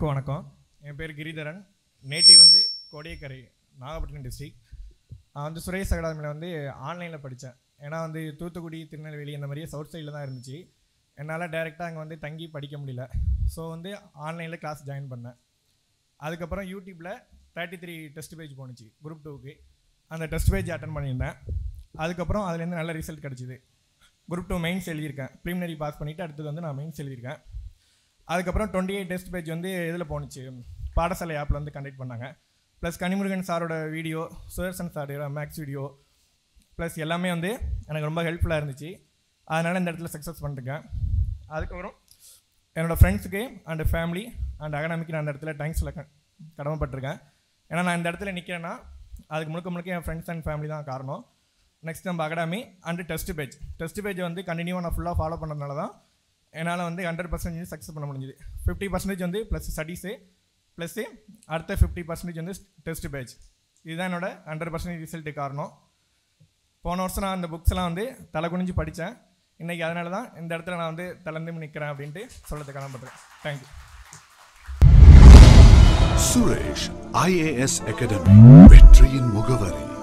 அனைவருக்கும் வணக்கம் என் பேர் கிரிதரன் நேட்டிவ் வந்து கோடியக்கரை நாகப்பட்டினம் டிஸ்ட்ரிக் நான் வந்து சுரேஷ் அகாடமியில் வந்து ஆன்லைனில் படித்தேன் ஏன்னா வந்து தூத்துக்குடி திருநெல்வேலி இந்த மாதிரியே சவுத் சைடில் தான் இருந்துச்சு என்னால் டைரெக்டாக அங்கே வந்து தங்கி படிக்க முடியல ஸோ வந்து ஆன்லைனில் கிளாஸ் ஜாயின் பண்ணேன் அதுக்கப்புறம் யூடியூப்பில் தேர்ட்டி த்ரீ டெஸ்ட் பேஜ் போணுச்சு குரூப் டூக்கு அந்த டெஸ்ட் பேஜ் அட்டன் பண்ணியிருந்தேன் அதுக்கப்புறம் அதுலேருந்து நல்ல ரிசல்ட் கிடச்சிது குரூப் டூ மெயின்ஸ் எழுதியிருக்கேன் ப்ரிலிமினரி பாஸ் பண்ணிவிட்டு அடுத்தது வந்து நான் மெயின்ஸ் எழுதியிருக்கேன் அதுக்கப்புறம் டுவெண்ட்டி எயிட் டெஸ்ட் பேஜ் வந்து இதில் போணுச்சு பாடசாலை ஆப்பில் வந்து கண்டக்ட் பண்ணாங்க ப்ளஸ் கனிமுருகன் சாரோட video Sudarsan sir maths video plus எல்லாமே வந்து எனக்கு ரொம்ப ஹெல்ப்ஃபுல்லாக இருந்துச்சு அதனால் இந்த இடத்துல சக்ஸஸ் பண்ணிருக்கேன் அதுக்கப்புறம் என்னோடய ஃப்ரெண்ட்ஸுக்கு அண்ட் ஃபேமிலி அண்ட் அகாடமிக்கு நான் அந்த இடத்துல தேங்க்ஸில் கடமைப்பட்டிருக்கேன் ஏன்னா நான் இந்த இடத்துல நிற்கிறேன்னா அதுக்கு முழுக்க முழுக்க என் ஃப்ரெண்ட்ஸ் அண்ட் ஃபேமிலி தான் காரணம் நெக்ஸ்ட் நம்ம academy and test page test பேஜை வந்து கண்டினியூவாக நான் ஃபுல்லாக ஃபாலோ பண்ணதுனால தான் என்னால் வந்து ஹண்ட்ரட் பர்சன்டேஜ் சக்ஸஸ் பண்ண முடிஞ்சுது ஃபிஃப்டி பர்சன்டேஜ் வந்து ப்ளஸ் ஸ்டடீஸு ப்ளஸ்ஸு அடுத்த ஃபிஃப்டி பர்சன்டேஜ் வந்து டெஸ்ட் பேஜ் இதுதான் என்னோட ஹண்ட்ரட் பர்சன்டேஜ் ரிசல்ட்டு காரணம் போன வருஷம் நான் அந்த புக்ஸ்லாம் வந்து தலை குனிஞ்சு படித்தேன் இன்றைக்கி அதனால தான் இந்த இடத்துல நான் வந்து தளர்ந்து நிற்கிறேன் அப்படின்ட்டு சொல்லத்துக்கு கடமைப்படுறேன் தேங்க்யூ சுரேஷ் ஐஏஎஸ் அகாடமி வெற்றியின் முகவரி